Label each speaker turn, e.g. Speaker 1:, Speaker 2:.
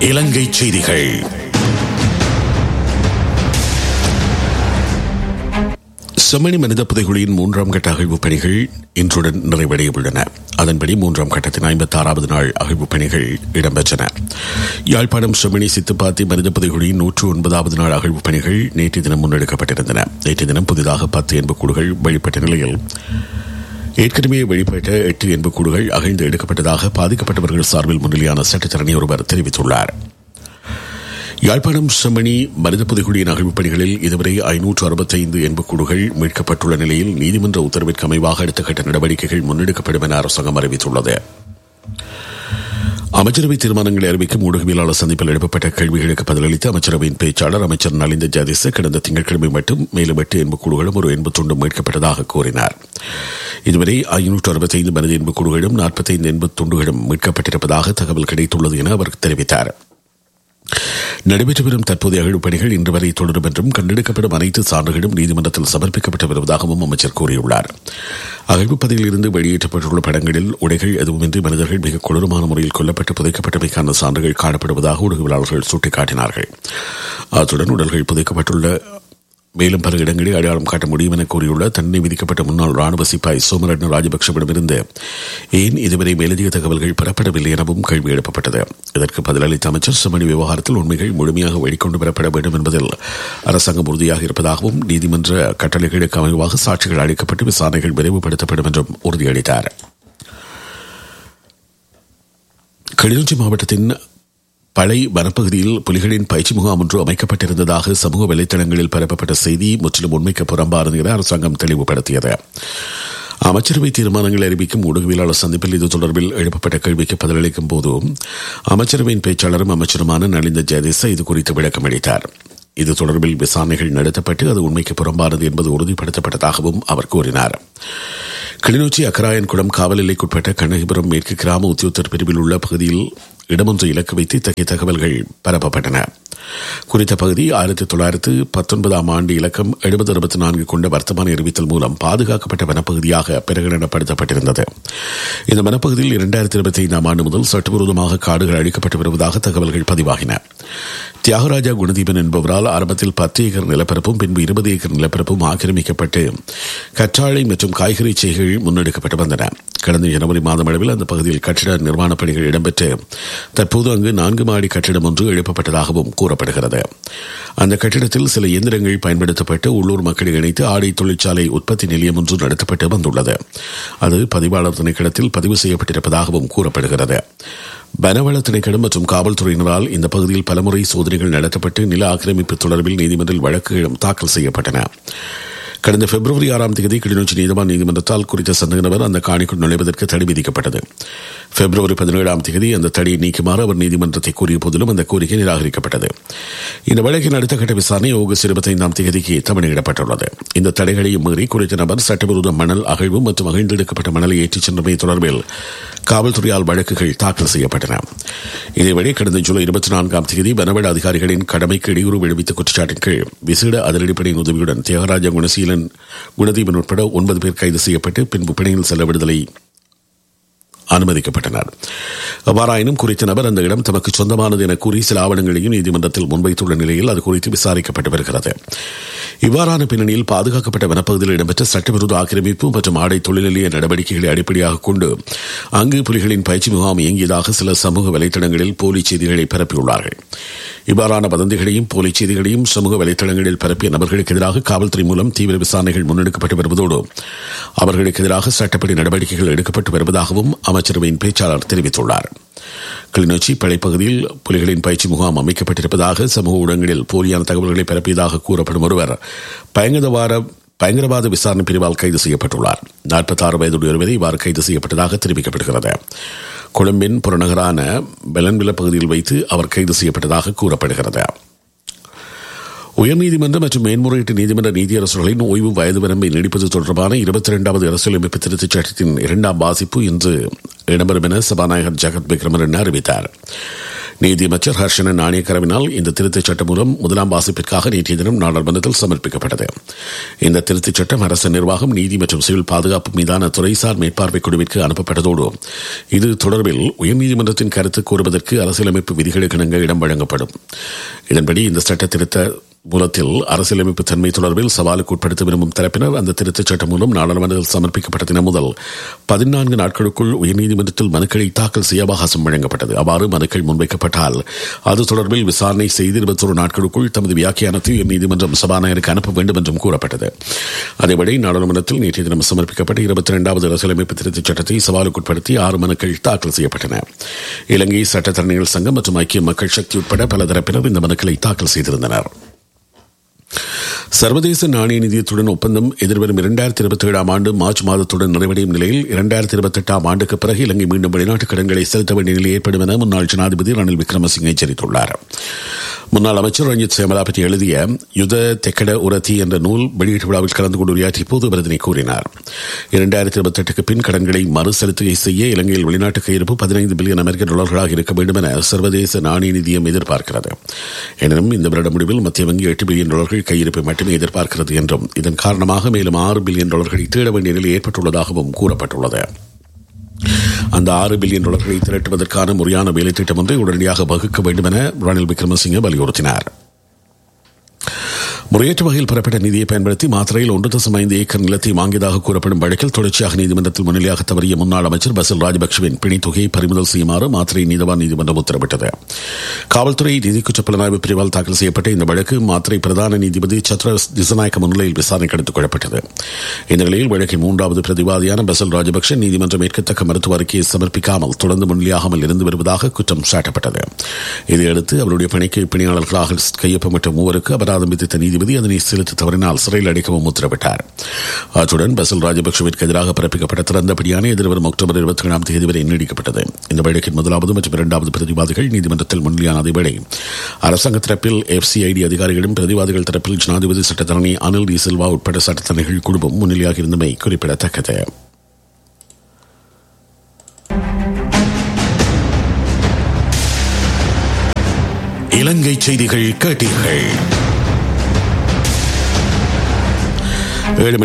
Speaker 1: இலங்கை செய்திகள் செம்மணி மனித புதைகுழியின் மூன்றாம் கட்ட அகழ்வுப் பணிகள் இன்றுடன் நிறைவடைய உள்ளன அதன்படி மூன்றாம் கட்டத்தின் ஐம்பத்தி ஆறாவது நாள் அகழ்வுப் பணிகள் இடம்பெற்றன யாழ்ப்பாணம் செம்மணி சித்துப்பாத்தி மனித புதைகுழியின் நூற்று ஒன்பதாவது நாள் அகழ்வுப் பணிகள் நேற்று தினம் முன்னெடுக்கப்பட்டிருந்தன நேற்று தினம் புதிதாக பத்து எண்புக்கூடுகள் வழிபட்ட நிலையில் ஏற்கனவே வெளிப்பட்ட எட்டு எண்புக்கூடுகள் அகழ்ந்து எடுக்கப்பட்டதாக பாதிக்கப்பட்டவர்கள் சார்பில் முன்னிலையான சட்டத்தரணி ஒருவர் தெரிவித்துள்ளார் யாழ்ப்பாணம் செம்மணி மனித புதைகுழியின் அகழ்வுப் பணிகளில் இதுவரை ஐநூற்று அறுபத்தைந்து எண்புக்கூடுகள் மீட்கப்பட்டுள்ள நிலையில் நீதிமன்ற உத்தரவிற்கு அமைவாக அடுத்த கட்ட நடவடிக்கைகள் முன்னெடுக்கப்படும் என அரசாங்கம் அறிவித்துள்ளது அமைச்சரவை தீர்மானங்களை அறிவிக்கும் ஊடகவியலாளர் சந்திப்பில் எழுப்பப்பட்ட கேள்விகளுக்கு பதிலளித்த அமைச்சரவையின் பேச்சாளர் அமைச்சர் நலிந்த ஜாதிச கடந்த திங்கட்கிழமை மட்டும் மேலும் எட்டு எண்புக்கூடுகளும் ஒரு எண்பத்துண்டும் மீட்கப்பட்டதாக கூறினார் இதுவரை ஐநூற்று அறுபத்தைந்து மனித எண்புக்கூடுகளும் நாற்பத்தைந்து எண்பத்துண்டுகளும் மீட்கப்பட்டிருப்பதாக தகவல் கிடைத்துள்ளது என அவர் தெரிவித்தார் நடைபெற்று வரும் தற்போதைய அகழ்வுப் பணிகள் இன்று வரை தொடரும் என்றும் கண்டெடுக்கப்படும் அனைத்து சான்றுகளும் நீதிமன்றத்தில் சமர்ப்பிக்கப்பட்டு வருவதாகவும் அமைச்சர் கூறியுள்ளார் அகழ்வுப் பதிவில் இருந்து வெளியேற்றப்பட்டுள்ள படங்களில் உடைகள் எதுவுமின்றி மனிதர்கள் மிக கொடூரமான முறையில் கொல்லப்பட்டு புதைக்கப்பட்டமைக்கான சான்றுகள் காணப்படுவதாக ஊடகவியலாளர்கள் சுட்டிக்காட்டினார்கள் அத்துடன் உடல்கள் புதைக்கப்பட்டுள்ள மேலும் பல இடங்களில் அடையாளம் காட்ட முடியும் என கூறியுள்ள தண்டனை விதிக்கப்பட்ட முன்னாள் ராணுவ சிப்பாய் சோமரட்ன ராஜபக்சவிடமிருந்து ஏன் இதுவரை மேலதிக தகவல்கள் பெறப்படவில்லை எனவும் கேள்வி எழுப்பப்பட்டது இதற்கு பதிலளித்த அமைச்சர் செம்மணி விவகாரத்தில் உண்மைகள் முழுமையாக வெளிக்கொண்டு வரப்பட வேண்டும் என்பதில் அரசாங்கம் உறுதியாக இருப்பதாகவும் நீதிமன்ற கட்டளைகளுக்கு அமைவாக சாட்சிகள் அளிக்கப்பட்டு விசாரணைகள் விரைவுபடுத்தப்படும் என்றும் உறுதியளித்தார் கிளிநொச்சி மாவட்டத்தின் பளை வனப்பகுதியில் புலிகளின் பயிற்சி முகாம் ஒன்று அமைக்கப்பட்டிருந்ததாக சமூக வலைதளங்களில் பரப்பப்பட்ட செய்தி முற்றிலும் உண்மைக்கு புறம்பானது என அரசாங்கம் தெளிவுபடுத்தியது அமைச்சரவை தீர்மானங்களை அறிவிக்கும் ஊடகவியலாளர் சந்திப்பில் இது தொடர்பில் எழுப்பப்பட்ட கேள்விக்கு பதிலளிக்கும் போது அமைச்சரவையின் பேச்சாளரும் அமைச்சருமான நலிந்த ஜெயதேச இது குறித்து விளக்கம் அளித்தார் இது தொடர்பில் விசாரணைகள் நடத்தப்பட்டு அது உண்மைக்கு புறம்பானது என்பது உறுதிப்படுத்தப்பட்டதாகவும் அவர் கூறினார் கிளிநொச்சி அக்கராயன்குளம் காவல் எல்லைக்குட்பட்ட கண்ணகிபுரம் மேற்கு கிராம உத்தியோகத்தர் பிரிவில் உள்ள பகுதியில் இடமொன்று இலக்கு வைத்து இத்தகைய தகவல்கள் பரப்பப்பட்டன குறித்த பகுதி ஆயிரத்தி தொள்ளாயிரத்து பத்தொன்பதாம் ஆண்டு இலக்கம் எழுபது அறுபத்தி நான்கு கொண்ட வர்த்தமான அறிவித்தல் மூலம் பாதுகாக்கப்பட்ட வனப்பகுதியாக பிரகடனப்படுத்தப்பட்டிருந்தது இந்த வனப்பகுதியில் இரண்டாயிரத்தி இருபத்தி ஐந்தாம் ஆண்டு முதல் சட்டவிரோதமாக காடுகள் அழிக்கப்பட்டு வருவதாக தகவல்கள் பதிவாகின தியாகராஜா குணதீபன் என்பவரால் ஆரம்பத்தில் பத்து ஏக்கர் நிலப்பரப்பும் பின்பு இருபது ஏக்கர் நிலப்பரப்பும் ஆக்கிரமிக்கப்பட்டு கற்றாழை மற்றும் காய்கறி செய்கள் முன்னெடுக்கப்பட்டு வந்தன கடந்த ஜனவரி மாதம் அளவில் அந்த பகுதியில் கட்டிட நிர்மாணப் பணிகள் இடம்பெற்று தற்போது அங்கு நான்கு மாடி கட்டிடம் ஒன்று எழுப்பப்பட்டதாகவும் கூறப்படுகிறது அந்த கட்டிடத்தில் சில இயந்திரங்கள் பயன்படுத்தப்பட்டு உள்ளூர் மக்களை இணைத்து ஆடை தொழிற்சாலை உற்பத்தி நிலையம் ஒன்று நடத்தப்பட்டு வந்துள்ளது அது பதிவாளர் திணைக்களத்தில் பதிவு செய்யப்பட்டிருப்பதாகவும் கூறப்படுகிறது வனவள திணைக்களம் மற்றும் காவல்துறையினரால் இந்த பகுதியில் பலமுறை சோதனைகள் நடத்தப்பட்டு நில ஆக்கிரமிப்பு தொடர்பில் நீதிமன்றில் வழக்குகளும் தாக்கல் செய்யப்பட்டன கடந்த பிப்ரவரி ஆறாம் தேதி கிளிநொச்சி நீதவான் நீதிமன்றத்தால் குறித்த சந்தக நபர் அந்த காணிக்குள் நுழைவதற்கு தடை விதிக்கப்பட்டது பிப்ரவரி பதினேழாம் தேதி அந்த தடையை நீக்குமாறு அவர் நீதிமன்றத்தை கூறிய போதிலும் அந்த கோரிக்கை நிராகரிக்கப்பட்டது இந்த வழக்கின் அடுத்த கட்ட விசாரணை ஆகஸ்ட் இருபத்தைந்தாம் தேதிக்கு தமிழிடப்பட்டுள்ளது இந்த தடைகளையும் மீறி குறித்த நபர் சட்டவிரோத மணல் அகழ்வு மற்றும் அகழ்ந்தெடுக்கப்பட்ட மணலை ஏற்றிச் சென்றமை தொடர்பில் காவல்துறையால் வழக்குகள் தாக்கல் செய்யப்பட்டன இதேவழி கடந்த ஜூலை இருபத்தி நான்காம் தேதி வனவள அதிகாரிகளின் கடமைக்கு இடையூறு விளைவித்த குற்றச்சாட்டின் கீழ் விசேட அதிரடிப்படையின் உதவியுடன் தியாகராஜ குணசீலன் குணதீபன் உட்பட ஒன்பது பேர் கைது செய்யப்பட்டு பின்பு பிணையில் செல்ல விடுதலை அனுமதிக்கப்பட்டனர் அவ்வாறாயினும் குறித்த நபர் அந்த இடம் தமக்கு சொந்தமானது என கூறி சில ஆவணங்களையும் நீதிமன்றத்தில் முன்வைத்துள்ள நிலையில் அது குறித்து விசாரிக்கப்பட்டு வருகிறது இவ்வாறான பின்னணியில் பாதுகாக்கப்பட்ட வனப்பகுதியில் இடம்பெற்ற சட்டவிரோத ஆக்கிரமிப்பு மற்றும் ஆடை தொழில்நிலைய நடவடிக்கைகளை அடிப்படையாக கொண்டு அங்கு புலிகளின் பயிற்சி முகாம் இயங்கியதாக சில சமூக வலைதளங்களில் போலி செய்திகளை பரப்பியுள்ளார்கள் இவ்வாறான வதந்திகளையும் போலி செய்திகளையும் சமூக வலைதளங்களில் பரப்பிய நபர்களுக்கு எதிராக காவல்துறை மூலம் தீவிர விசாரணைகள் முன்னெடுக்கப்பட்டு வருவதோடு அவர்களுக்கு எதிராக சட்டப்படி நடவடிக்கைகள் எடுக்கப்பட்டு வருவதாகவும் அமைச்சரவையின் பேச்சாளர் தெரிவித்துள்ளார் கிளிநொச்சி படைப்பகுதியில் புலிகளின் பயிற்சி முகாம் அமைக்கப்பட்டிருப்பதாக சமூக ஊடகங்களில் போலியான தகவல்களை பரப்பியதாக கூறப்படும் ஒருவர் பயங்கரவாத பயங்கரவாத விசாரணை பிரிவால் கைது செய்யப்பட்டுள்ளார் நாற்பத்தி ஆறு வயதுடைய ஒருவரை இவ்வாறு கைது செய்யப்பட்டதாக தெரிவிக்கப்படுகிறது கொழும்பின் புறநகரான பெலன்வில பகுதியில் வைத்து அவர் கைது செய்யப்பட்டதாக கூறப்படுகிறது உயர்நீதிமன்றம் மற்றும் மேன்முறையீட்டு நீதிமன்ற நீதியரசர்களின் ஓய்வு வயது வரம்பை நீடிப்பது தொடர்பான இருபத்தி இரண்டாவது அரசியலமைப்பு திருத்தச் சட்டத்தின் இரண்டாம் வாசிப்பு இன்று இடம்பெறும் என சபாநாயகர் ஜெகத் விக்ரமன் அறிவித்தார் நீதியமைச்சர் ஹர்ஷன நாணயக்கரவினால் இந்த திருத்தச் சட்டம் மூலம் முதலாம் வாசிப்பிற்காக நேற்றைய தினம் நாடாளுமன்றத்தில் சமர்ப்பிக்கப்பட்டது இந்த திருத்தச் சட்டம் அரசு நிர்வாகம் நீதி மற்றும் சிவில் பாதுகாப்பு மீதான துறைசார் மேற்பார்வை குழுவிற்கு அனுப்பப்பட்டதோடு இது தொடர்பில் உயர்நீதிமன்றத்தின் கருத்து கூறுவதற்கு அரசியலமைப்பு விதிகளுக்கு இணங்க இடம் வழங்கப்படும் இதன்படி இந்த சட்ட திருத்த மூலத்தில் அரசியலமைப்பு தன்மை தொடர்பில் சவாலுக்கு உட்படுத்த விரும்பும் தரப்பினர் அந்த திருத்தச் சட்டம் மூலம் நாடாளுமன்றத்தில் சமர்ப்பிக்கப்பட்ட தினம் முதல் பதினான்கு நாட்களுக்குள் உயர்நீதிமன்றத்தில் மனுக்களை தாக்கல் செய்ய அவகாசம் வழங்கப்பட்டது அவ்வாறு மனுக்கள் முன்வைக்கப்பட்டால் அது தொடர்பில் விசாரணை செய்து இருபத்தொரு நாட்களுக்குள் தமது வியாக்கியானத்தை உயர்நீதிமன்றம் சபாநாயகருக்கு அனுப்ப வேண்டும் என்றும் கூறப்பட்டது அதேபடி நாடாளுமன்றத்தில் நேற்றைய தினம் சமர்ப்பிக்கப்பட்ட இருபத்தி இரண்டாவது அரசியலமைப்பு திருத்தச் சட்டத்தை சவாலுக்குட்படுத்தி ஆறு மனுக்கள் தாக்கல் செய்யப்பட்டன இலங்கை சட்டத்தரணிகள் சங்கம் மற்றும் ஐக்கிய மக்கள் சக்தி உட்பட பல தரப்பினர் இந்த மனுக்களை தாக்கல் செய்திருந்தனர் சர்வதேச நாணய நிதியத்துடன் ஒப்பந்தம் எதிர்வரும் இரண்டாயிரத்தி இருபத்தி ஏழாம் ஆண்டு மார்ச் மாதத்துடன் நிறைவடையும் நிலையில் இரண்டாயிரத்தி இருபத்தி எட்டாம் ஆண்டுக்கு பிறகு இலங்கை மீண்டும் வெளிநாட்டு கடன்களை செலுத்த வேண்டிய நிலை ஏற்படும் என முன்னாள் ஜனாதிபதி ரணில் விக்ரமசிங்கே எச்சரித்துள்ளார் முன்னாள் அமைச்சர் ரஞ்சித் சேமலா பற்றி எழுதிய யுத தெக்கட உரத்தி என்ற நூல் வெளியீட்டு விழாவில் கலந்து கொண்டு உரையாற்றி போது அவர் இதனை கூறினார் இரண்டாயிரத்தி இருபத்தி எட்டுக்கு பின் கடன்களை மறுசெலுத்துகை செய்ய இலங்கையில் வெளிநாட்டு கையிருப்பு பதினைந்து பில்லியன் அமெரிக்க டாலர்களாக இருக்க வேண்டும் என சர்வதேச நாணய நிதியம் எதிர்பார்க்கிறது எனினும் இந்த வருட முடிவில் மத்திய வங்கி எட்டு பில்லியன் டாலர்கள் கையிருப்பை மட்டுமே எதிர்பார்க்கிறது என்றும் இதன் காரணமாக மேலும் ஆறு பில்லியன் டாலர்களை தேட வேண்டிய நிலை ஏற்பட்டுள்ளதாகவும் கூறப்பட்டுள்ளது அந்த ஆறு பில்லியன் டாலர்களை திரட்டுவதற்கான முறையான வேலை திட்டம் ஒன்றை உடனடியாக வகுக்க வேண்டும் என ரணில் விக்ரமசிங்கே வலியுறுத்தினார் முறையற்ற வகையில் பெறப்பட்ட நிதியை பயன்படுத்தி மாத்திரையில் ஒன்று தசம் ஐந்து ஏக்கர் நிலத்தை வாங்கியதாக கூறப்படும் வழக்கில் தொடர்ச்சியாக நீதிமன்றத்தில் முன்னிலையாக தவறிய முன்னாள் அமைச்சர் பசில் ராஜபக்சவின் பிணைத் தொகையை பறிமுதல் செய்யுமாறு மாத்திரை நீதவான் நீதிமன்றம் உத்தரவிட்டது காவல்துறை நிதி குற்ற புலனாய்வு பிரிவால் தாக்கல் செய்யப்பட்ட இந்த வழக்கு மாத்திரை பிரதான நீதிபதி சத்ர திசநாயக்க முன்னிலையில் விசாரணைக்கு எடுத்துக் கொள்ளப்பட்டது இந்த நிலையில் வழக்கின் மூன்றாவது பிரதிவாதியான பசில் ராஜபக்ஷ நீதிமன்றம் ஏற்கத்தக்க மருத்துவ அறிக்கையை சமர்ப்பிக்காமல் தொடர்ந்து முன்னிலையாகாமல் இருந்து வருவதாக குற்றம் சாட்டப்பட்டது இதையடுத்து அவருடைய பணிக்கு பணியாளர்களாக கையொப்பமிட்ட மூவருக்கு அபராதம் விதித்த நீதிபதி அதனை செலுத்த தவறினால் சிறையில் அடைக்கவும் உத்தரவிட்டார் அத்துடன் பசில் ராஜபக்சவிற்கு எதிராக பிறப்பிக்கப்பட்ட திறந்தபடியான எதிர்வரும் அக்டோபர் இருபத்தி ஏழாம் தேதி வரை நீடிக்கப்பட்டது இந்த வழக்கின் முதலாவது மற்றும் இரண்டாவது பிரதிவாதிகள் நீதிமன்றத்தில் முன்னிலையான அதேவேளை அரசாங்க தரப்பில் எஃப்சிஐடி அதிகாரிகளும் பிரதிவாதிகள் தரப்பில் ஜனாதிபதி சட்டத்தரணி அனில் டி சில்வா உட்பட சட்டத்தரணிகள் குழுவும் முன்னிலையாக இருந்தமை குறிப்பிடத்தக்கது இலங்கை செய்திகள் கேட்டீர்கள் ஏழு